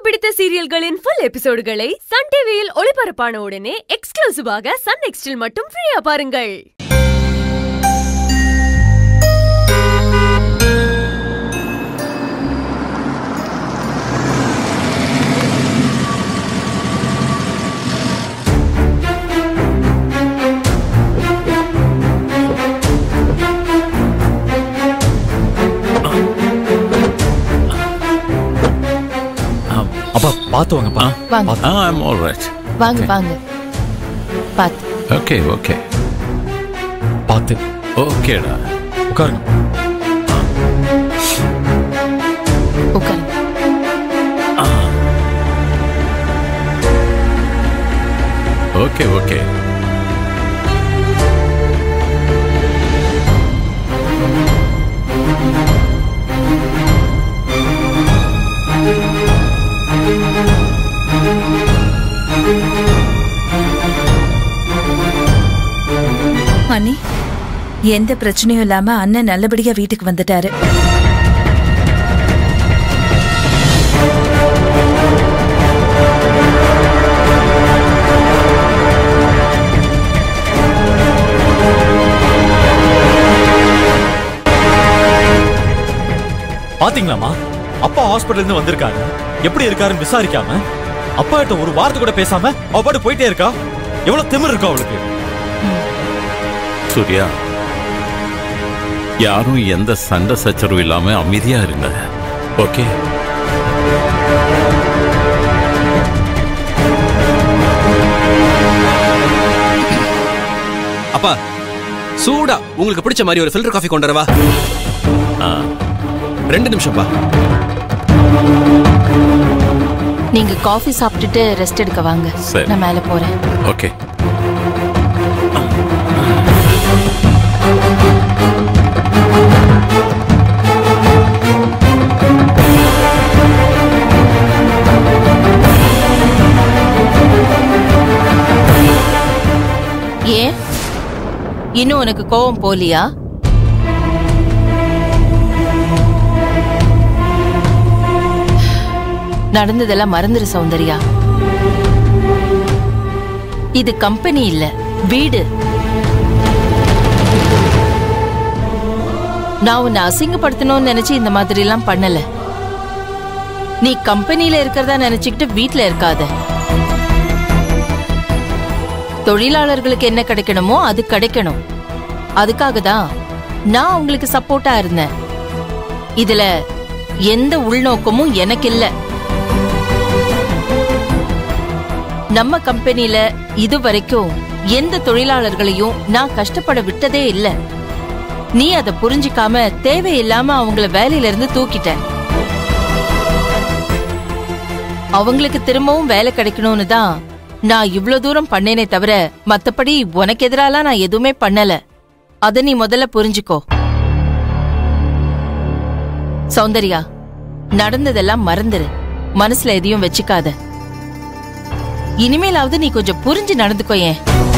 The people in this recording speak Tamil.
பிடித்த சீரியல்களின் ஃபுல் எபிசோடுகளை சன் டிவியில் ஒளிபரப்பான உடனே எக்ஸ்க்ளூசிவாக சன் நெக்ஸ்டில் மட்டும் ஃப்ரீயா பாருங்கள் அப்பா பார்த்து வாங்கப்பா வாங்க பார்த்து. Ah, I'm all right. வாங்க வாங்க பாத்து Okay, okay. பார்த்து ஓகேடா உட்காருங்க உட்காருங்க ஓகே ஓகே அண்ணி எந்த பிரச்சனையும் இல்லாம அண்ணன் நல்லபடியா வீட்டுக்கு வந்துட்டாரு பாத்தீங்களாமா அப்பா ஹாஸ்பிடல்ல இருந்து வந்திருக்காரு எப்படி இருக்காருன்னு விசாரிக்காம அப்பா கிட்ட ஒரு வார்த்தை கூட பேசாம அவ பாட்டு போயிட்டே இருக்கா எவ்வளவு திமிர் இருக்கா அவளுக்கு சூர்யா யாரும் எந்த சண்டை சச்சரவும் இல்லாம அமைதியா இருங்க ஓகே அப்பா சூடா உங்களுக்கு பிடிச்ச மாதிரி ஒரு ஃபில்டர் காஃபி கொண்டு வரவா ஆ ரெண்டு நிமிஷம்ப்பா நீங்க காஃபி சாப்பிட்டுட்டு ரெஸ்ட் எடுக்க வாங்க சரி. நான் மேல போறேன் ஓகே ஏன் இன்னும் உனக்கு கோவம் போலியா நடந்ததெல்லாம் மறந்துரு சௌந்தர்யா இது கம்பெனி இல்ல வீடு நான் உன்னை அசிங்கப்படுத்தணும்னு நினைச்சு இந்த மாதிரி எல்லாம் பண்ணல நீ கம்பெனில இருக்கிறதா நினைச்சுக்கிட்டு வீட்ல இருக்காத தொழிலாளர்களுக்கு என்ன கிடைக்கணுமோ அது கிடைக்கணும் அதுக்காக தான் நான் உங்களுக்கு சப்போர்ட்டா இருந்தேன் இதுல எந்த உள்நோக்கமும் எனக்கு இல்ல நம்ம கம்பெனில இது வரைக்கும் எந்த தொழிலாளர்களையும் நான் கஷ்டப்பட விட்டதே இல்ல நீ அதை புரிஞ்சுக்காம தேவையில்லாம அவங்கள வேலையில இருந்து தூக்கிட்ட அவங்களுக்கு திரும்பவும் வேலை கிடைக்கணும்னு தான் நான் இவ்ளோ தூரம் பண்ணேனே தவிர மத்தபடி உனக்கு எதிராலாம் நான் எதுவுமே பண்ணல அத நீ முதல்ல புரிஞ்சுக்கோ சௌந்தர்யா நடந்ததெல்லாம் மறந்துரு மனசுல எதையும் வச்சுக்காத இனிமேலாவது நீ கொஞ்சம் புரிஞ்சு நடந்துக்கோ ஏன்